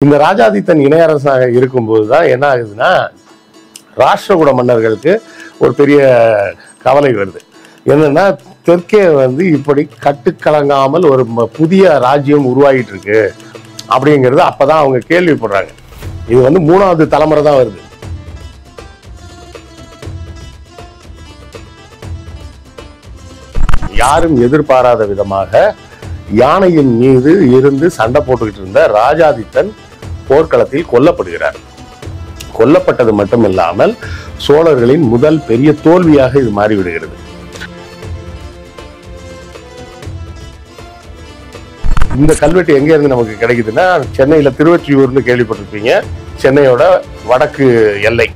இந்த ராஜாதித்தன் இணையரசாக இருக்கும்போது தான் என்ன ஆகுதுன்னா ராஷ்டிரகூட மன்னர்களுக்கு ஒரு பெரிய கவலை வருது என்னன்னா தெற்கே வந்து இப்படி கட்டுக்கலங்காமல் ஒரு ம- புதிய ராஜ்யம் உருவாகிட்டு இருக்கு அப்படிங்கிறது அப்பதான் அவங்க கேள்விப்படுறாங்க இது வந்து மூணாவது தலைமுறை தான் வருது யாரும் எதிர்பாராத விதமாக யானையின் மீது இருந்து சண்டை போட்டுக்கிட்டு இருந்த ராஜாதித்தன் போர்க்களத்தில் கொல்லப்படுகிறார் கொல்லப்பட்டது மட்டுமில்லாமல் சோழர்களின் முதல் பெரிய தோல்வியாக இது மாறிவிடுகிறது இந்த கல்வெட்டு எங்க இருந்து நமக்கு கிடைக்குதுன்னா சென்னையில திருவொற்றியூர்னு கேள்விப்பட்டிருப்பீங்க சென்னையோட வடக்கு எல்லை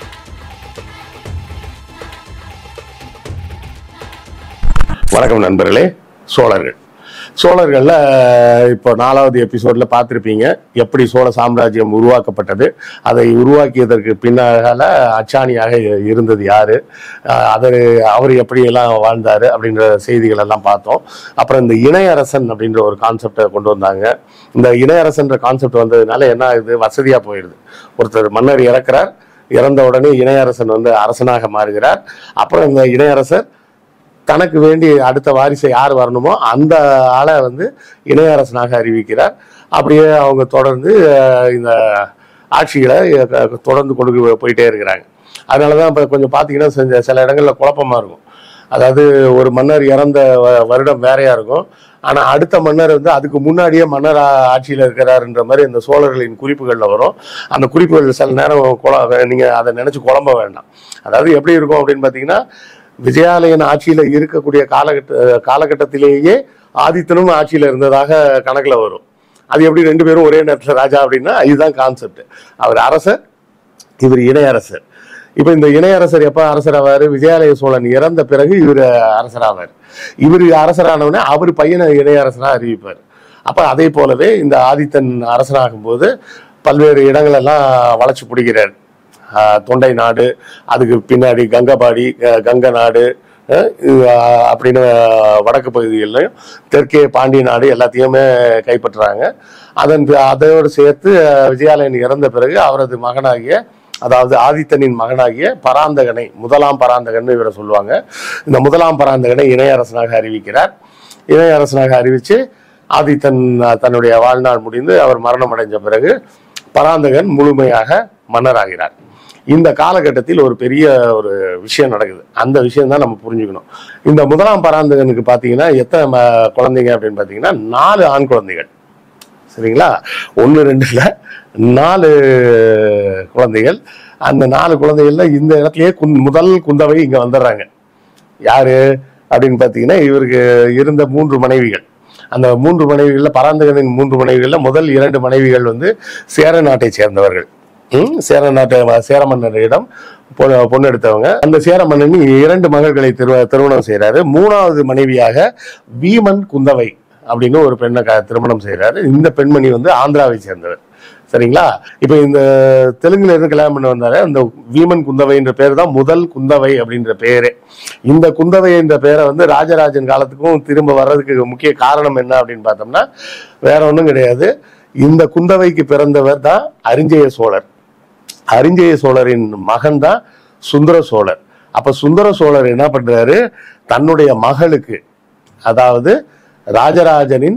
வணக்கம் நண்பர்களே சோழர்கள் சோழர்கள்ல இப்போ நாலாவது எபிசோட்ல பார்த்திருப்பீங்க எப்படி சோழ சாம்ராஜ்யம் உருவாக்கப்பட்டது அதை உருவாக்கியதற்கு பின்னால அச்சாணியாக இருந்தது யாரு அஹ் அது அவர் எப்படியெல்லாம் வாழ்ந்தாரு அப்படின்ற செய்திகள் எல்லாம் பார்த்தோம் அப்புறம் இந்த இணையரசன் அப்படின்ற ஒரு கான்செப்டை கொண்டு வந்தாங்க இந்த இணையரசன்ற கான்செப்ட் வந்ததுனால என்ன ஆகுது வசதியா போயிடுது ஒருத்தர் மன்னர் இறக்குறார் இறந்த உடனே இணையரசன் வந்து அரசனாக மாறுகிறார் அப்புறம் இந்த இணையரசர் தனக்கு வேண்டி அடுத்த வாரிசை யார் வரணுமோ அந்த ஆளை வந்து இணையரசனாக அறிவிக்கிறார் அப்படியே அவங்க தொடர்ந்து அஹ், இந்த ஆட்சிகளை அஹ், தொடர்ந்து கொண்டு போயிட்டே இருக்கிறாங்க அதனால தான் இப்போ கொஞ்சம் பார்த்தீங்கன்னா சில- சில இடங்கள்ல குழப்பமா இருக்கும் அதாவது ஒரு மன்னர் இறந்த வ- வருடம் வேறையா இருக்கும் ஆனா அடுத்த மன்னர் வந்து அதுக்கு முன்னாடியே மன்னர் ஆ- ஆட்சியில இருக்கிறாருன்ற மாதிரி இந்த சோழர்களின் குறிப்புகள்ல வரும் அந்த குறிப்புகள் சில நேரம் குழ- நீங்க அதை நினைச்சு குழம்ப வேண்டாம் அதாவது எப்படி இருக்கும் அப்படின்னு பாத்தீங்கன்னா விஜயாலயன் ஆட்சியில இருக்கக்கூடிய காலகட்ட காலகட்டத்திலேயே ஆதித்தனும் ஆட்சியில இருந்ததாக கணக்குல வரும் அது எப்படி ரெண்டு பேரும் ஒரே நேரத்தில் ராஜா அப்படின்னா இதுதான் கான்செப்ட் அவர் அரசர் இவர் இணையரசர் இப்போ இந்த இணையரசர் எப்ப அரசராவாரு விஜயாலய சோழன் இறந்த பிறகு இவர் அரசராவார் இவர் அரசரானவுடனே அவர் பையனை இணையரசரா அறிவிப்பார் அப்ப அதே போலவே இந்த ஆதித்தன் அரசனாகும் போது பல்வேறு இடங்களெல்லாம் வளைச்சு பிடிக்கிறார் ஆஹ் தொண்டை நாடு அதுக்கு பின்னாடி கங்கபாடி அஹ் கங்க நாடு அஹ் இது, ஆஹ் அப்படின்னு வடக்கு பகுதிகளிலையும் தெற்கே பாண்டிய நாடு எல்லாத்தையுமே கைப்பற்றுறாங்க அதன் பி- அதோடு சேர்த்து அஹ், விஜயாலயன் இறந்த பிறகு அவரது மகனாகிய அதாவது ஆதித்தனின் மகனாகிய பராந்தகனை முதலாம் பராந்தகன் இவரை சொல்லுவாங்க இந்த முதலாம் பராந்தகனை இணையரசனாக அறிவிக்கிறார் இணையரசனாக அறிவிச்சு ஆதித்தன் அஹ், தன்னுடைய வாழ்நாள் முடிந்து அவர் மரணம் அடைஞ்ச பிறகு பராந்தகன் முழுமையாக மன்னராகிறார் இந்த காலகட்டத்தில் ஒரு பெரிய ஒரு விஷயம் நடக்குது அந்த விஷயம் தான் நம்ம புரிஞ்சுக்கணும் இந்த முதலாம் பராந்தகனுக்கு பார்த்தீங்கன்னா எத்தனை ம- குழந்தைங்க அப்படின்னு பார்த்தீங்கன்னா நாலு ஆண் குழந்தைகள் சரிங்களா ஒன்று ரெண்டுல நாலு குழந்தைகள் அந்த நாலு குழந்தைகள்ல இந்த இடத்துலயே குந் முதல் குந்தவை இங்க வந்துடுறாங்க யாரு அப்படின்னு பார்த்தீங்கன்னா இவருக்கு இருந்த மூன்று மனைவிகள் அந்த மூன்று மனைவிகள்ல பராந்தகனின் மூன்று மனைவிகள்ல முதல் இரண்டு மனைவிகள் வந்து சேர நாட்டை சேர்ந்தவர்கள் ம், சேர நாட்டு சேர மன்னரிடம் பொ- பொண்ணு எடுத்தவங்க அந்த சேர மன்னன் இரண்டு மகள்களை திரு திருமணம் செய்றாரு மூணாவது மனைவியாக வீமன் குந்தவை அப்படின்னு ஒரு பெண்ணை க- திருமணம் செய்றாரு இந்த பெண்மணி வந்து ஆந்திராவை சேர்ந்தவர் சரிங்களா இப்போ இந்த தெலுங்குல இருந்து கல்யாணம் பண்ண வந்தாரு அந்த வீமன் குந்தவை என்ற பேர் தான் முதல் குந்தவை அப்படின்ற பேரே இந்த குந்தவை என்ற பேரை வந்து ராஜராஜன் காலத்துக்கும் திரும்ப வர்றதுக்கு முக்கிய காரணம் என்ன அப்படின்னு பார்த்தோம்னா வேற ஒன்றும் கிடையாது இந்த குந்தவைக்கு பிறந்தவர் தான் அரிஞ்சய சோழர் அரிஞ்சய சோழரின் மகன் தான் சுந்தர சோழர் அப்ப சுந்தர சோழர் என்ன பண்றாரு தன்னுடைய மகளுக்கு அதாவது ராஜராஜனின்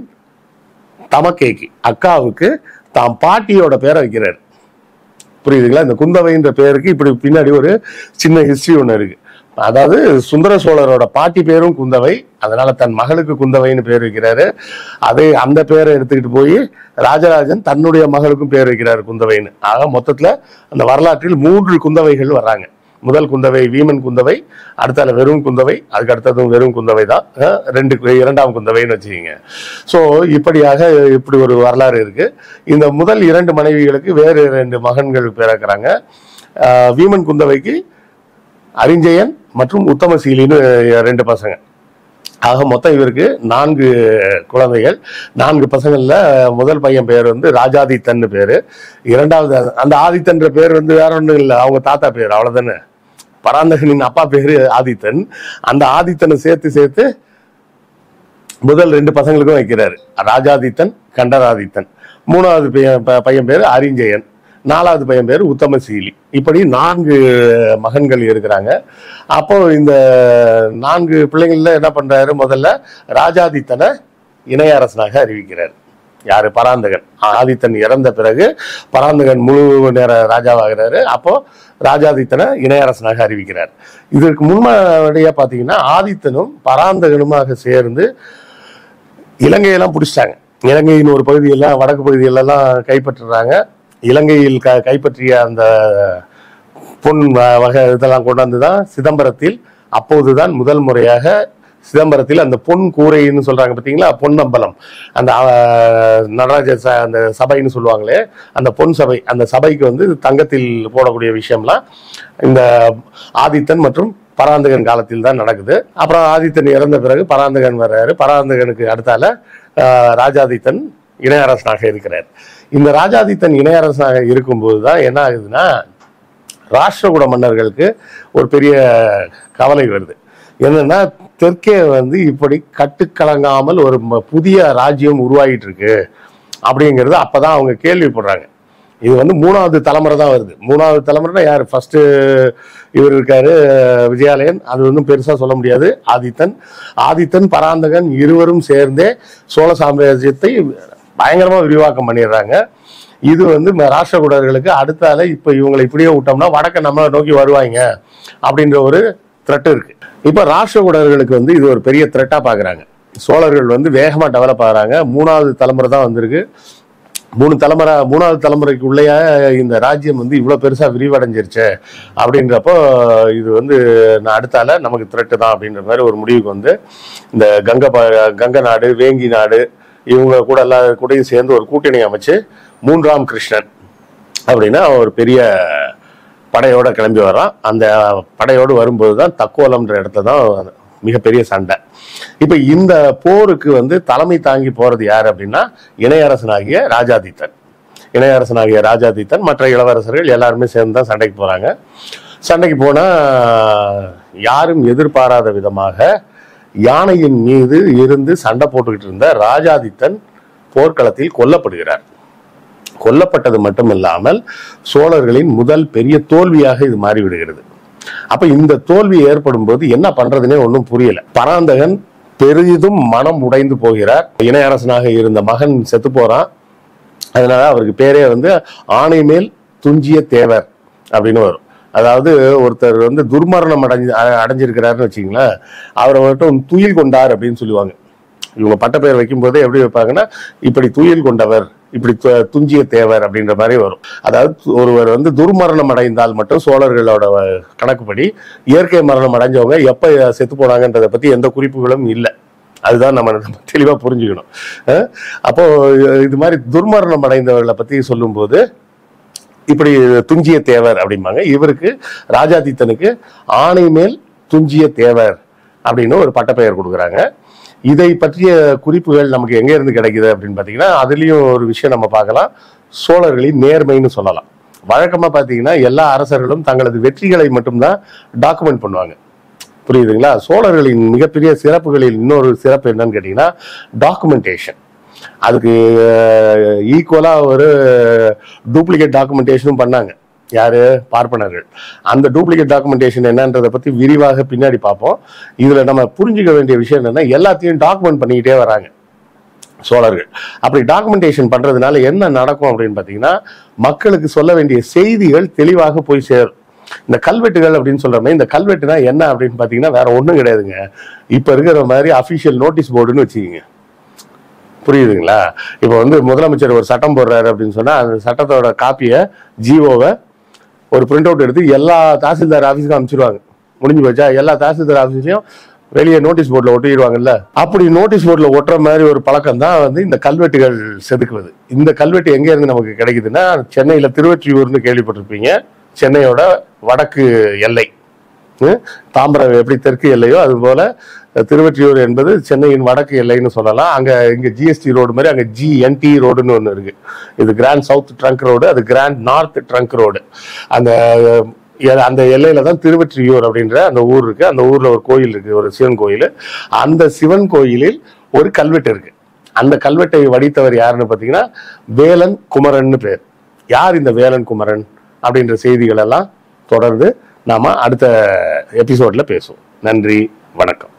தமக்கைக்கு அக்காவுக்கு தாம் பாட்டியோட பேரை வைக்கிறார் புரியுதுங்களா இந்த குந்தவைன்ற பேருக்கு இப்படி பின்னாடி ஒரு சின்ன ஹிஸ்டரி ஒன்று இருக்கு அதாவது சுந்தர சோழரோட பாட்டி பேரும் குந்தவை அதனால தன் மகளுக்கு குந்தவைன்னு பேர் வைக்கிறாரு அதே அந்த பேரை எடுத்துக்கிட்டு போய் ராஜராஜன் தன்னுடைய மகளுக்கும் பேர் வைக்கிறாரு குந்தவைன்னு ஆக மொத்தத்துல அந்த வரலாற்றில் மூன்று குந்தவைகள் வர்றாங்க முதல் குந்தவை வீமன் குந்தவை அடுத்தால வெறும் குந்தவை அதுக்கு அடுத்ததும் வெறும் குந்தவை தான் அஹ் ரெண்டு கு- இரண்டாம் குந்தவைன்னு வச்சுக்கிங்க ஸோ இப்படியாக இப்படி ஒரு வரலாறு இருக்கு இந்த முதல் இரண்டு மனைவிகளுக்கு வேறு இரண்டு மகன்கள் பிறக்கிறாங்க அஹ் வீமன் குந்தவைக்கு அரிஞ்சயன் மற்றும் உத்தமசீலின்னு ரெண்டு பசங்க ஆக மொத்தம் இவருக்கு நான்கு குழந்தைகள் நான்கு பசங்கள்ல முதல் பையன் பேர் வந்து ராஜாதித்தன் பேரு இரண்டாவது அந்த ஆதித்தன்ற பேர் வந்து வேற ஒண்ணும் இல்லை அவங்க தாத்தா பேர் அவ்வளவுதானே பராந்தகனின் அப்பா பேரு ஆதித்தன் அந்த ஆதித்தனை சேர்த்து சேர்த்து முதல் ரெண்டு பசங்களுக்கும் வைக்கிறாரு ராஜாதித்தன் கண்டராதித்தன் மூணாவது பையன் ப- பையன் பேர் அரிஞ்சயன் நாலாவது பையன் பேர் உத்தமசீலி இப்படி நான்கு மகன்கள் இருக்கிறாங்க அப்போ இந்த நான்கு பிள்ளைங்கள்ல என்ன பண்றாரு முதல்ல ராஜாதித்தனை இணையரசனாக அறிவிக்கிறார் யாரு பராந்தகன் ஆதித்தன் இறந்த பிறகு பராந்தகன் முழு நேர ராஜாவாகிறாரு அப்போ ராஜாதித்தனை இணையரசனாக அறிவிக்கிறார் இதற்கு முன்னாடியே பார்த்தீங்கன்னா ஆதித்தனும் பராந்தகனுமாக சேர்ந்து இலங்கையெல்லாம் பிடிச்சிட்டாங்க இலங்கையின் ஒரு பகுதியெல்லாம் வடக்கு பகுதிகளெல்லாம் கைப்பற்றுறாங்க இலங்கையில் க கைப்பற்றிய அந்த பொன் வ- வகை இதெல்லாம் கொண்டாந்து தான் சிதம்பரத்தில் அப்போதுதான் முதல் முறையாக சிதம்பரத்தில் அந்த பொன் கூரைன்னு சொல்றாங்க பார்த்தீங்களா பொன்னம்பலம் அந்த அஹ், நடராஜ ச- அந்த சபைன்னு சொல்லுவாங்களே அந்த பொன் சபை அந்த சபைக்கு வந்து தங்கத்தில் போடக்கூடிய விஷயம்லாம் இந்த ஆதித்தன் மற்றும் பராந்தகன் காலத்தில் தான் நடக்குது அப்புறம் ஆதித்தன் இறந்த பிறகு பராந்தகன் வர்றாரு பராந்தகனுக்கு அடுத்தால அஹ், ராஜாதித்தன் இணையரசனாக இருக்கிறார் இந்த ராஜாதித்தன் இணையரசனாக இருக்கும்போது தான் என்ன ஆகுதுன்னா ராஷ்டிரகூட மன்னர்களுக்கு ஒரு பெரிய கவலை வருது என்னன்னா தெற்கே வந்து இப்படி கட்டுக்கலங்காமல் ஒரு ம- புதிய ராஜ்யம் உருவாகிட்டு இருக்கு அப்படிங்கிறது அப்பதான் அவங்க கேள்விப்படுறாங்க இது வந்து மூணாவது தலைமுறை தான் வருது மூணாவது தலைமுறைனா யார் ஃபர்ஸ்ட் இவர் இருக்காரு விஜயாலயன் அது வந்து பெருசா சொல்ல முடியாது ஆதித்தன் ஆதித்தன் பராந்தகன் இருவரும் சேர்ந்தே சோழ சாம்ராஜ்யத்தை பயங்கரமா விரிவாக்கம் பண்ணிடுறாங்க இது வந்து ம- ராஷ்டிரகூடர்களுக்கு அடுத்தால இப்ப இவங்களை இப்படியே விட்டோம்னா வடக்க நம்ம நோக்கி வருவாங்க அப்படின்ற ஒரு த்ரெட் இருக்கு இப்ப ராஷ்டிரகூடர்களுக்கு வந்து இது ஒரு பெரிய த்ரெட்டா பாக்குறாங்க சோழர்கள் வந்து வேகமா டெவலப் ஆகுறாங்க மூணாவது தலைமுறை தான் வந்திருக்கு மூணு தலைமுறை மூணாவது தலைமுறைக்கு உள்ளேயே இந்த ராஜ்யம் வந்து இவ்வளோ பெருசா விரிவடைஞ்சிருச்சு அப்படின்றப்போ இது வந்து நான் அடுத்தால நமக்கு த்ரெட்டு தான் அப்படின்ற மாதிரி ஒரு முடிவுக்கு வந்து இந்த கங்க ப- கங்க நாடு வேங்கி நாடு இவங்க கூட எல்லா கூடயும் சேர்ந்து ஒரு கூட்டணி அமைச்சு மூன்றாம் கிருஷ்ணன் அப்படின்னா ஒரு பெரிய படையோட கிளம்பி வர்றான் அந்த படையோடு வரும்போது தான் தக்கோலம்ன்ற இடத்துல தான் மிகப்பெரிய சண்டை இப்ப இந்த போருக்கு வந்து தலைமை தாங்கி போறது யார் அப்படின்னா இணையரசனாகிய ராஜாதித்தன் இணையரசனாகிய ராஜாதித்தன் மற்ற இளவரசர்கள் எல்லாருமே சேர்ந்து தான் சண்டைக்கு போறாங்க சண்டைக்கு போனா யாரும் எதிர்பாராத விதமாக யானையின் மீது இருந்து சண்டை போட்டுக்கிட்டு இருந்த ராஜாதித்தன் போர்க்களத்தில் கொல்லப்படுகிறார் கொல்லப்பட்டது மட்டும் இல்லாமல் சோழர்களின் முதல் பெரிய தோல்வியாக இது மாறிவிடுகிறது அப்ப இந்த தோல்வி ஏற்படும் போது என்ன பண்றதுனே ஒன்றும் புரியல பராந்தகன் பெரிதும் மனம் உடைந்து போகிறார் இணையரசனாக இருந்த மகன் செத்து போறான் அதனால அவருக்கு பேரே வந்து ஆணை மேல் துஞ்சிய தேவர் அப்படின்னு வரும் அதாவது ஒருத்தர் வந்து துர்மரணம் அடைஞ்சு அ- அடைஞ்சிருக்கிறாருன்னு வச்சுங்களேன் அவரை மட்டும் துயில் கொண்டார் அப்படின்னு சொல்லுவாங்க இவங்க பட்டப்பெயர் வைக்கும்போதே எப்படி வைப்பாங்கன்னா இப்படி துயில் கொண்டவர் இப்படி து- துஞ்சிய தேவர் அப்படின்ற மாதிரி வரும் அதாவது து- ஒருவர் வந்து துர்மரணம் அடைந்தால் மட்டும் சோழர்களோட வ- கணக்குப்படி இயற்கை மரணம் அடைஞ்சவங்க எப்ப செத்து போனாங்கன்றதை பத்தி எந்த குறிப்புகளும் இல்லை அதுதான் நம்ம நம்ம தெளிவா புரிஞ்சுக்கணும் அஹ் அப்போ இது மாதிரி துர்மரணம் அடைந்தவர்களை பத்தி சொல்லும்போது இப்படி துஞ்சிய தேவர் அப்படிம்பாங்க இவருக்கு ராஜாதித்தனுக்கு ஆணை மேல் துஞ்சிய தேவர் அப்படின்னு ஒரு பட்டப்பெயர் கொடுக்குறாங்க இதை பற்றிய குறிப்புகள் நமக்கு எங்க இருந்து கிடைக்குது அப்படின்னு பார்த்தீங்கன்னா அதுலயும் ஒரு விஷயம் நம்ம பார்க்கலாம் சோழர்களின் நேர்மைன்னு சொல்லலாம் வழக்கமா பார்த்தீங்கன்னா எல்லா அரசர்களும் தங்களது வெற்றிகளை மட்டும்தான் டாக்குமெண்ட் பண்ணுவாங்க புரியுதுங்களா சோழர்களின் மிகப்பெரிய சிறப்புகளில் இன்னொரு சிறப்பு என்னன்னு கேட்டீங்கன்னா டாக்குமெண்டேஷன் அதுக்கு ஈக்குவலா ஒரு டூப்ளிகேட் டாக்குமெண்டேஷனும் பண்ணாங்க யாரு பார்ப்பனர்கள் அந்த டூப்ளிகேட் டாக்குமெண்டேஷன் என்னன்றதை பத்தி விரிவாக பின்னாடி பார்ப்போம் இதுல நம்ம புரிஞ்சுக்க வேண்டிய விஷயம் என்னன்னா எல்லாத்தையும் டாக்குமெண்ட் பண்ணிக்கிட்டே வராங்க சோழர்கள் அப்படி டாக்குமெண்டேஷன் பண்றதுனால என்ன நடக்கும் அப்படின்னு பாத்தீங்கன்னா மக்களுக்கு சொல்ல வேண்டிய செய்திகள் தெளிவாக போய் சேரும் இந்த கல்வெட்டுகள் அப்படின்னு சொல்றோமே இந்த கல்வெட்டுனா என்ன அப்படின்னு பாத்தீங்கன்னா வேற ஒண்ணும் கிடையாதுங்க இப்ப இருக்கிற மாதிரி அபிஷியல் நோட்டீஸ் போர்டுன்னு வச்சுக்கோங்க புரியுதுங்களா இப்போ வந்து முதலமைச்சர் ஒரு சட்டம் போடுறாரு அப்படின்னு சொன்னா அந்த சட்டத்தோட காப்பியை ஜிஓவை ஒரு பிரிண்ட் அவுட் எடுத்து எல்லா தாசில்தார் ஆஃபீஸுக்கும் அனுப்பிச்சிருவாங்க முடிஞ்சு போச்சா எல்லா தாசில்தார் ஆஃபீஸ்லயும் வெளியே நோட்டீஸ் போர்டில் ஒட்டிடுவாங்கல்ல அப்படி நோட்டீஸ் போர்டில் ஒட்டுற மாதிரி ஒரு பழக்கம் தான் வந்து இந்த கல்வெட்டுகள் செதுக்குவது இந்த கல்வெட்டு எங்க இருந்து நமக்கு கிடைக்குதுன்னா சென்னையில திருவொற்றியூர்னு கேள்விப்பட்டிருப்பீங்க சென்னையோட வடக்கு எல்லை ஹம், தாம்பரம் எப்படி தெற்கு எல்லையோ அது போல திருவொற்றியூர் என்பது சென்னையின் வடக்கு எல்லைன்னு சொல்லலாம் அங்க இங்க ஜிஎஸ்டி ரோடு மாதிரி அங்க ஜிஎன்டி ரோடுன்னு ஒன்று இருக்கு இது கிராண்ட் சவுத் ட்ரங்க் ரோடு அது கிராண்ட் நார்த் ட்ரங்க் ரோடு அந்த எ- அந்த எல்லையில தான் திருவொற்றியூர் அப்படின்ற அந்த ஊர் இருக்கு அந்த ஊர்ல ஒரு கோயில் இருக்கு ஒரு சிவன் கோயில் அந்த சிவன் கோயிலில் ஒரு கல்வெட்டு இருக்கு அந்த கல்வெட்டை வடித்தவர் யாருன்னு பார்த்தீங்கன்னா வேலன் குமரன்னு பேர் யார் இந்த வேலன் குமரன் அப்படின்ற செய்திகள் எல்லாம் தொடர்ந்து நாம அடுத்த எபிசோட்ல பேசுவோம் நன்றி வணக்கம்